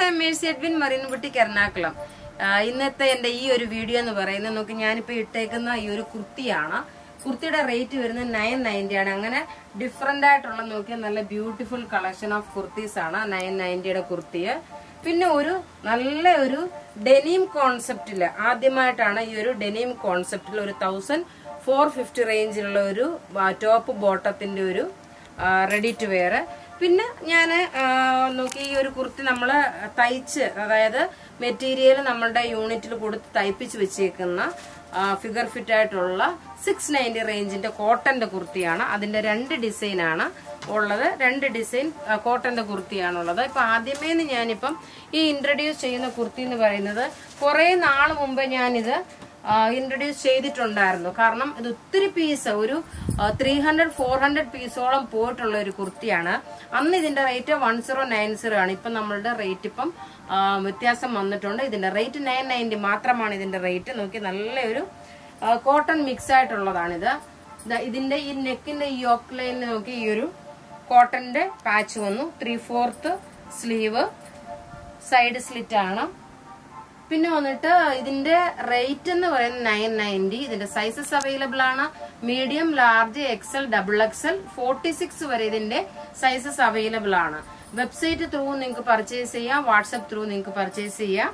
I I'm Mercy Edwin മറീൻപുട്ടിക്ക് എറണാകുളം ആ, ഇന്നത്തെ എന്റെ ഈ ഒരു വീഡിയോ എന്ന് പറയുന്നത് നോക്കി ഞാനിപ്പോ ഇട്ടേക്കുന്ന ഈ ഒരു കുർത്തിയാണ് കുർത്തിയുടെ റേറ്റ് വരുന്നത് നയൻ നയൻറ്റി ആണ് അങ്ങനെ ഡിഫറെന്റ് ആയിട്ടുള്ള നോക്കിയാൽ നല്ല ബ്യൂട്ടിഫുൾ കളക്ഷൻ ഓഫ് കുർത്തീസ് ആണ് നയൻ നയൻറ്റിയുടെ കുർത്തിയെ പിന്നെ ഒരു നല്ല ഒരു ഡെനീം കോൺസെപ്റ്റില് ആദ്യമായിട്ടാണ് ഈ ഒരു ഡെനീം കോൺസെപ്റ്റിൽ ഒരു തൗസൻഡ് ഫോർ ഫിഫ്റ്റി റേഞ്ചിലുള്ള ഒരു ടോപ്പ് ബോട്ടത്തിന്റെ ഒരു റെഡി ടു വെയർ പിന്നെ ഞാൻ നോക്കി ഈ ഒരു കുർത്തി നമ്മൾ തയ്ച്ച് അതായത് മെറ്റീരിയൽ നമ്മളുടെ യൂണിറ്റിൽ കൊടുത്ത് തയ്പ്പിച്ച് വെച്ചേക്കുന്ന ഫിഗർ ഫിറ്റ് ആയിട്ടുള്ള സിക്സ് നയൻറ്റി റേഞ്ചിന്റെ കോട്ടന്റെ കുർത്തിയാണ് അതിന്റെ രണ്ട് ഡിസൈനാണ് ഉള്ളത് രണ്ട് ഡിസൈൻ കോട്ടന്റെ കുർത്തിയാണുള്ളത് ഇപ്പൊ ആദ്യമേ ഞാനിപ്പം ഈ ഇൻട്രൊഡ്യൂസ് ചെയ്യുന്ന കുർത്തി എന്ന് പറയുന്നത് കുറെ നാൾ മുമ്പ് ഞാനിത് ഇൻട്രൊഡ്യൂസ് ചെയ്തിട്ടുണ്ടായിരുന്നു കാരണം ഇത് ഒത്തിരി പീസ് ഒരു ത്രീ ഹൺഡ്രഡ് ഫോർ ഹൺഡ്രഡ് പീസോളം പോയിട്ടുള്ള ഒരു കുർത്തിയാണ് അന്ന് ഇതിന്റെ rate one zero nine zero ആണ് ഇപ്പം നമ്മളുടെ റേറ്റ് ഇപ്പം ആ, വ്യത്യാസം വന്നിട്ടുണ്ട് ഇതിന്റെ റേറ്റ് നയൻ നയൻറ്റി മാത്രമാണ് ഇതിന്റെ റേറ്റ് നോക്കി നല്ലൊരു കോട്ടൺ മിക്സ് ആയിട്ടുള്ളതാണിത് ദാ ഇതിന്റെ ഈ നെക്കിന്റെ ഈ യോക്ക് ലൈനിൽ നോക്കി ഈ ഒരു കോട്ടന്റെ പാച്ച് വന്നു three fourth sleeve side slit ആണ് പിന്നെ വന്നിട്ട് ഇതിന്റെ റേറ്റ് എന്ന് പറയുന്നത് നയൻ നയൻറ്റി ഇതിന്റെ സൈസസ് അവൈലബിൾ ആണ് medium large XL double XL forty six വരെ ഇതിന്റെ സൈസസ് അവൈലബിൾ ആണ് വെബ്സൈറ്റ് ത്രൂ നിങ്ങൾക്ക് പർച്ചേസ് ചെയ്യാം വാട്സപ്പ് ത്രൂ നിങ്ങൾക്ക് പർച്ചേസ് ചെയ്യാം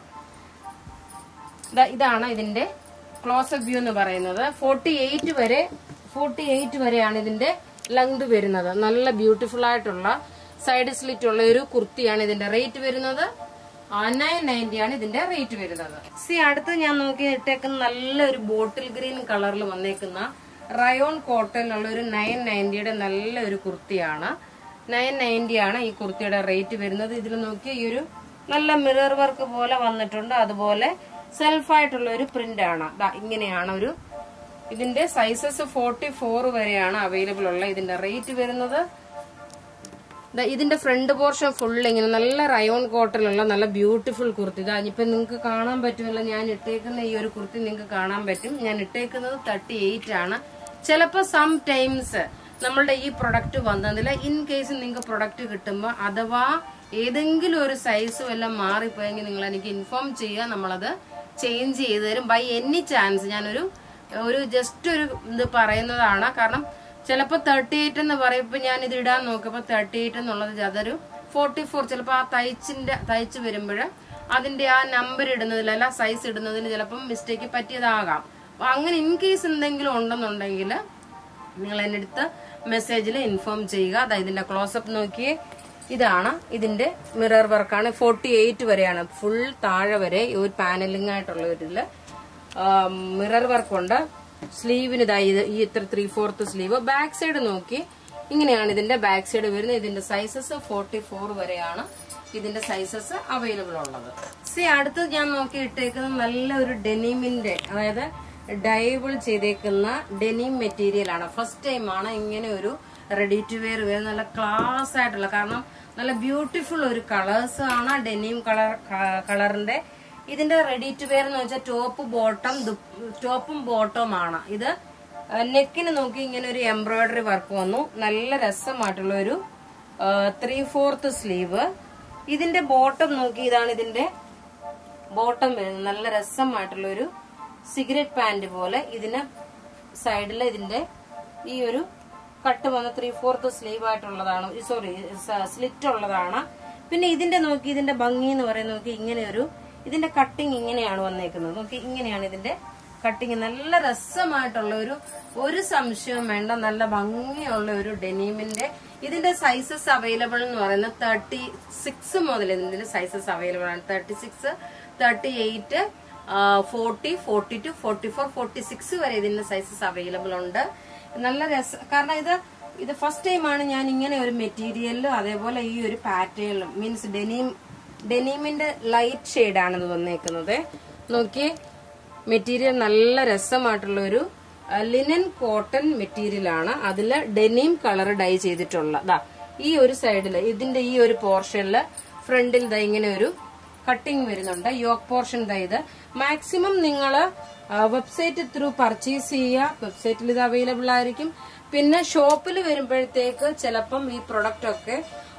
ദാ ഇതാണ് ഇതിന്റെ ക്ലോസപ്പ് വ്യൂ എന്ന് പറയുന്നത് ഫോർട്ടി എയ്റ്റ് വരെ ഫോർട്ടി എയ്റ്റ് വരെയാണ് ഇതിന്റെ ലെങ്ത് വരുന്നത് നല്ല ബ്യൂട്ടിഫുൾ ആയിട്ടുള്ള സൈഡ് സ്ലിറ്റ് ഉള്ള ഒരു കുർത്തിയാണ് ഇതിന്റെ റേറ്റ് വരുന്നത് നയൻ നയൻറ്റി ആണ് ഇതിന്റെ റേറ്റ് വരുന്നത് സി അടുത്ത് ഞാൻ നോക്കി ഇട്ടേക്കുന്ന നല്ലൊരു ബോട്ടിൽ ഗ്രീൻ കളറിൽ വന്നേക്കുന്ന റയോൺ കോട്ടണിലുള്ള ഒരു നയൻ നയൻറ്റിയുടെ നല്ലൊരു കുർത്തിയാണ് നയൻ നയൻറ്റി ആണ് ഈ കുർത്തിയുടെ റേറ്റ് വരുന്നത് ഇതിൽ നോക്കി ഈ ഒരു നല്ല മിറർ വർക്ക് പോലെ വന്നിട്ടുണ്ട് അതുപോലെ സെൽഫായിട്ടുള്ള ഒരു പ്രിന്റ് ആണ് ദാ ഇങ്ങനെയാണ് ഒരു ഇതിന്റെ സൈസസ് ഫോർട്ടി ഫോർ വരെയാണ് അവൈലബിൾ ഉള്ള ഇതിന്റെ റേറ്റ് വരുന്നത് ദാ ഇതിന്റെ ഫ്രണ്ട് പോർഷൻ ഫുൾ ഇങ്ങനെ നല്ല റയോൺ കോട്ടണിലുള്ള നല്ല ബ്യൂട്ടിഫുൾ കുർത്തി ഇതാ ഇപ്പൊ നിങ്ങൾക്ക് കാണാൻ പറ്റുമല്ലോ ഞാൻ ഇട്ടേക്കുന്ന ഈ ഒരു കുർത്തി നിങ്ങൾക്ക് കാണാൻ പറ്റും ഞാൻ ഇട്ടേക്കുന്നത് തേർട്ടി എയ്റ്റ് ആണ് ചിലപ്പോൾ സം ടൈംസ് നമ്മളുടെ ഈ പ്രൊഡക്റ്റ് വന്നതിൽ ഇൻ കേസ് നിങ്ങൾക്ക് പ്രൊഡക്റ്റ് കിട്ടുമ്പോൾ അഥവാ ഏതെങ്കിലും ഒരു സൈസ് വല്ലതും മാറിപ്പോയെങ്കിൽ നിങ്ങൾ എനിക്ക് ഇൻഫോം ചെയ്യുക നമ്മളത് ചേഞ്ച് ചെയ്ത് തരും ബൈ എനി ചാൻസ് ഞാനൊരു ഒരു ജസ്റ്റ് ഒരു ഇത് പറയുന്നതാണ് കാരണം ചിലപ്പോൾ തേർട്ടി എയ്റ്റ് എന്ന് പറയുമ്പോൾ ഞാൻ ഇത് ഇടാൻ നോക്കിയപ്പോൾ തേർട്ടി എയ്റ്റ് എന്നുള്ളത് അതൊരു ഫോർട്ടി ഫോർ ചിലപ്പോൾ ആ തയ്ച്ചിന്റെ തയ്ച്ച് വരുമ്പോൾ അതിന്റെ ആ നമ്പർ ഇടുന്നതിലല്ല സൈസ് ഇടുന്നതിൽ ചിലപ്പം മിസ്റ്റേക്ക് പറ്റിയതാകാം അപ്പൊ അങ്ങനെ ഇൻ കേസ് എന്തെങ്കിലും ഉണ്ടെന്നുണ്ടെങ്കിൽ നിങ്ങൾ എൻ്റെ അടുത്ത് മെസ്സേജിൽ ഇൻഫോം ചെയ്യുക അതായത് ഇതിന്റെ ക്ലോസപ്പ് നോക്കിയേ ഇതാണ് ഇതിന്റെ മിറർ വർക്കാണ് ഫോർട്ടി എയ്റ്റ് വരെയാണ് ഫുൾ താഴെ വരെ ഈ ഒരു പാനലിംഗ് ആയിട്ടുള്ള ഒരു ഇതില് മിറർ വർക്ക് ഉണ്ട് സ്ലീവിന് ഇതാ ഇത് ഈ ഇത്ര three fourth sleeve back side നോക്കി ഇങ്ങനെയാണ് ഇതിന്റെ ബാക്ക് സൈഡ് വരുന്നത് ഇതിന്റെ സൈസസ് ഫോർട്ടി ഫോർ വരെയാണ് ഇതിന്റെ സൈസസ് അവൈലബിൾ ഉള്ളത് സി അടുത്ത് ഞാൻ നോക്കി ഇട്ടേക്കുന്നത് നല്ല ഒരു ഡെനിമിന്റെ അതായത് ഡൈബിൾ ചെയ്തേക്കുന്ന ഡെനിം മെറ്റീരിയൽ ആണ് ഫസ്റ്റ് ടൈം ആണ് ഇങ്ങനെ ഒരു റെഡി ടു വെയർ വരുന്ന നല്ല ക്ലാസ് ആയിട്ടുള്ള കാരണം നല്ല ബ്യൂട്ടിഫുൾ ഒരു കളേഴ്സ് ആണ് ഡെനിം കളർ കളറിന്റെ ഇതിന്റെ റെഡി ടു വെയർ എന്ന് വെച്ചാൽ ടോപ്പ് ബോട്ടം ടോപ്പും ബോട്ടവും ആണ് ഇത് നെക്കിന് നോക്കി ഇങ്ങനെ ഒരു എംബ്രോയിഡറി വർക്ക് വന്നു നല്ല രസമായിട്ടുള്ള ഒരു ത്രീ ഫോർത്ത് സ്ലീവ് ഇതിന്റെ ബോട്ടം നോക്കി ഇതാണ് ഇതിന്റെ ബോട്ടം വരുന്നത് നല്ല രസമായിട്ടുള്ള ഒരു സിഗരറ്റ് പാന്റ് പോലെ ഇതിന് സൈഡിൽ ഇതിന്റെ ഈ ഒരു കട്ട് വന്ന ത്രീ ഫോർത്ത് സ്ലീവ് ആയിട്ടുള്ളതാണ് സോറി സ്ലിറ്റ് ഉള്ളതാണ് പിന്നെ ഇതിന്റെ നോക്കി ഇതിന്റെ ഭംഗി എന്ന് പറയുന്നത് നോക്കി ഇങ്ങനെ ഒരു ഇതിന്റെ കട്ടിങ് ഇങ്ങനെയാണ് വന്നേക്കുന്നത് നോക്കി ഇങ്ങനെയാണ് ഇതിന്റെ കട്ടിങ് നല്ല രസമായിട്ടുള്ള ഒരു ഒരു സംശയവും വേണ്ട നല്ല ഭംഗിയുള്ള ഒരു ഡെനീമിന്റെ ഇതിന്റെ സൈസസ് അവൈലബിൾ എന്ന് പറയുന്നത് തേർട്ടി സിക്സ് മുതൽ ഇതിന്റെ സൈസസ് അവൈലബിൾ ആണ് thirty six thirty eight forty forty two forty four forty six വരെ ഇതിന്റെ സൈസസ് അവൈലബിൾ ഉണ്ട് നല്ല രസം കാരണം ഇത് ഇത് ഫസ്റ്റ് ടൈമാണ് ഞാൻ ഇങ്ങനെ ഒരു മെറ്റീരിയലിലും അതേപോലെ ഈ ഒരു പാറ്റേണിലും മീൻസ് ഡെനീം ഡെനീമിന്റെ ലൈറ്റ് ഷെയ്ഡാണ് ഇത് വന്നേക്കുന്നത് നോക്കി മെറ്റീരിയൽ നല്ല രസമായിട്ടുള്ള ഒരു ലിനൻ കോട്ടൺ മെറ്റീരിയൽ ആണ് അതിൽ ഡെനീം കളർ ഡൈ ചെയ്തിട്ടുള്ള ദാ ഈ ഒരു സൈഡില് ഇതിന്റെ ഈ ഒരു പോർഷനില് ഫ്രണ്ടിൽ ദാ ഇങ്ങനെ ഒരു കട്ടിങ് വരുന്നുണ്ട് യോക്ക് പോർഷൻ ദാ ഇത് മാക്സിമം നിങ്ങൾ വെബ്സൈറ്റ് ത്രൂ പർച്ചേസ് ചെയ്യുക വെബ്സൈറ്റിൽ ഇത് അവൈലബിൾ ആയിരിക്കും പിന്നെ ഷോപ്പിൽ വരുമ്പോഴത്തേക്ക് ചിലപ്പം ഈ പ്രൊഡക്റ്റ് ഒക്കെ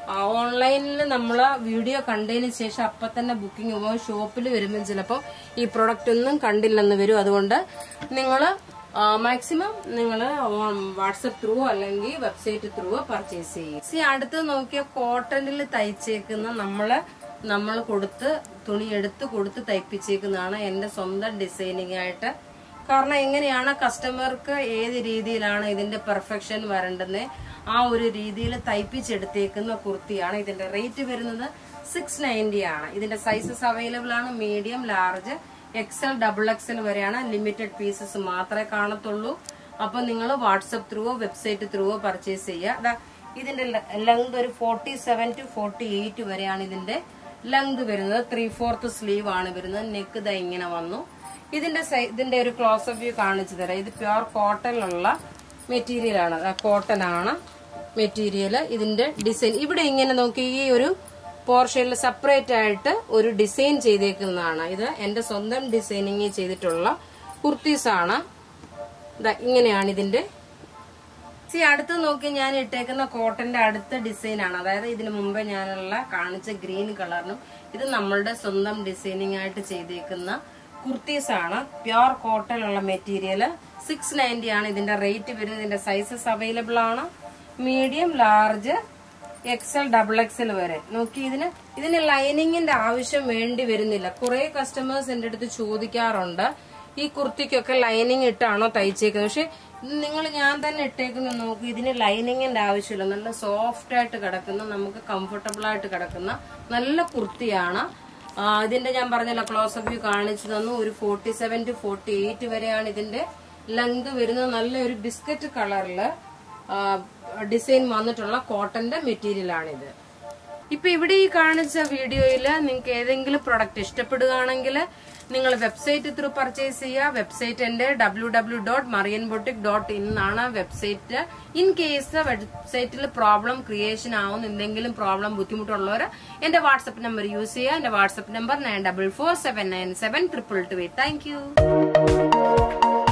ഓൺലൈനിൽ നമ്മൾ വീഡിയോ കണ്ടതിന് ശേഷം അപ്പൊ തന്നെ ബുക്കിംഗ് പോകുമ്പോൾ ഷോപ്പിൽ വരുമ്പോൾ ചിലപ്പോൾ ഈ പ്രൊഡക്റ്റ് ഒന്നും കണ്ടില്ലെന്ന് വരും അതുകൊണ്ട് നിങ്ങൾ മാക്സിമം നിങ്ങൾ വാട്സപ്പ് ത്രൂ അല്ലെങ്കിൽ വെബ്സൈറ്റ് ത്രൂ പർച്ചേസ് ചെയ്യും സി അടുത്ത് നോക്കിയ കോട്ടണിൽ തയ്ച്ചേക്കുന്ന നമ്മള് നമ്മൾ കൊടുത്ത് തുണി എടുത്ത് കൊടുത്ത് തയ്പ്പിച്ചേക്കുന്നതാണ് എന്റെ സ്വന്തം ഡിസൈനിങ് ആയിട്ട് കാരണം എങ്ങനെയാണ് കസ്റ്റമർക്ക് ഏത് രീതിയിലാണ് ഇതിന്റെ പെർഫെക്ഷൻ വരേണ്ടത് ആ ഒരു രീതിയിൽ തയ്പ്പിച്ചെടുത്തേക്കുന്ന കുർത്തിയാണ് ഇതിന്റെ റേറ്റ് വരുന്നത് സിക്സ് നയൻറ്റി ആണ് ഇതിന്റെ സൈസസ് അവൈലബിൾ ആണ് medium large XL double XL വരെയാണ് ലിമിറ്റഡ് പീസസ് മാത്രമേ കാണത്തുള്ളൂ അപ്പൊ നിങ്ങൾ വാട്സപ്പ് ത്രൂവോ വെബ്സൈറ്റ് ത്രൂവോ പർച്ചേസ് ചെയ്യുക ദാ ഇതിന്റെ ലെങ്ത് ഒരു forty seven to forty eight വരെയാണ് ഇതിന്റെ ലെങ്ത് വരുന്നത് ത്രീ ഫോർത്ത് സ്ലീവ് ആണ് വരുന്നത് നെക്ക് ദ ഇങ്ങനെ വന്നു ഇതിന്റെ സൈ- ഇതിന്റെ ഒരു ക്ലോസ് വ്യൂ കാണിച്ചു തരാം ഇത് പ്യുർ കോട്ടണിലുള്ള മെറ്റീരിയൽ ആണ് കോട്ടൺ ആണ് മെറ്റീരിയൽ ഇതിന്റെ ഡിസൈൻ ഇവിടെ ഇങ്ങനെ നോക്കി ഈ ഒരു പോർഷനിൽ സെപ്പറേറ്റ് ആയിട്ട് ഒരു ഡിസൈൻ ചെയ്തേക്കുന്നതാണ് ഇത് എന്റെ സ്വന്തം ഡിസൈനിങ് ചെയ്തിട്ടുള്ള കുർത്തീസ് ആണ് ദാ ഇങ്ങനെയാണ് ഇതിന്റെ സി അടുത്ത് നോക്കി ഞാൻ ഇട്ടേക്കുന്ന കോട്ടന്റെ അടുത്ത ഡിസൈൻ ആണ് അതായത് ഇതിന് മുമ്പേ ഞാനുള്ള കാണിച്ച ഗ്രീൻ കളറിനും ഇത് നമ്മളുടെ സ്വന്തം ഡിസൈനിങ് ആയിട്ട് ചെയ്തേക്കുന്ന കുർത്തീസ് ആണ് പ്യുർ കോട്ടൺ ഉള്ള മെറ്റീരിയൽ സിക്സ് നയൻറ്റി ആണ് ഇതിന്റെ റേറ്റ് വരുന്നത് ഇതിന്റെ സൈസസ് അവൈലബിൾ ആണ് medium large XL double XL വരെ നോക്കി ഇതിന് ഇതിന് ലൈനിങ്ങിന്റെ ആവശ്യം വേണ്ടി വരുന്നില്ല കുറെ കസ്റ്റമേഴ്സ് എന്റെ അടുത്ത് ചോദിക്കാറുണ്ട് ഈ കുർത്തിക്കൊക്കെ ലൈനിങ് ഇട്ടാണോ തയ്ച്ചേക്കുന്നത് പക്ഷെ നിങ്ങൾ ഞാൻ തന്നെ ഇട്ടേക്കുന്ന നോക്കി ഇതിന് ലൈനിങ്ങിന്റെ ആവശ്യമില്ല നല്ല സോഫ്റ്റ് ആയിട്ട് കിടക്കുന്ന നമുക്ക് കംഫർട്ടബിൾ ആയിട്ട് കിടക്കുന്ന നല്ല കുർത്തിയാണ് ആ, ഇതിന്റെ ഞാൻ പറഞ്ഞല്ലോ ക്ലോസ് വ്യൂ കാണിച്ചു തന്നു ഒരു forty seven to forty eight വരെയാണ് ഇതിന്റെ ലെങ്ത് വരുന്നത് നല്ലൊരു ബിസ്ക്കറ്റ് കളറില് ഡിസൈൻ വന്നിട്ടുള്ള കോട്ടന്റെ മെറ്റീരിയൽ ആണിത് ഇപ്പൊ ഇവിടെ ഈ കാണിച്ച വീഡിയോയിൽ നിങ്ങൾക്ക് ഏതെങ്കിലും പ്രൊഡക്റ്റ് ഇഷ്ടപ്പെടുകയാണെങ്കിൽ നിങ്ങൾ വെബ്സൈറ്റ് ത്രൂ പർച്ചേസ് ചെയ്യുക വെബ്സൈറ്റ് എന്റെ W W dot Marian boutique dot in ആണ് വെബ്സൈറ്റ് ഇൻ കേസ് വെബ്സൈറ്റിൽ പ്രോബ്ലം ക്രിയേഷൻ ആവുന്ന എന്തെങ്കിലും പ്രോബ്ലം ബുദ്ധിമുട്ടുള്ളവർ എന്റെ വാട്സപ്പ് നമ്പർ യൂസ് ചെയ്യുക എന്റെ WhatsApp number nine double four seven nine seven triple two eight thank U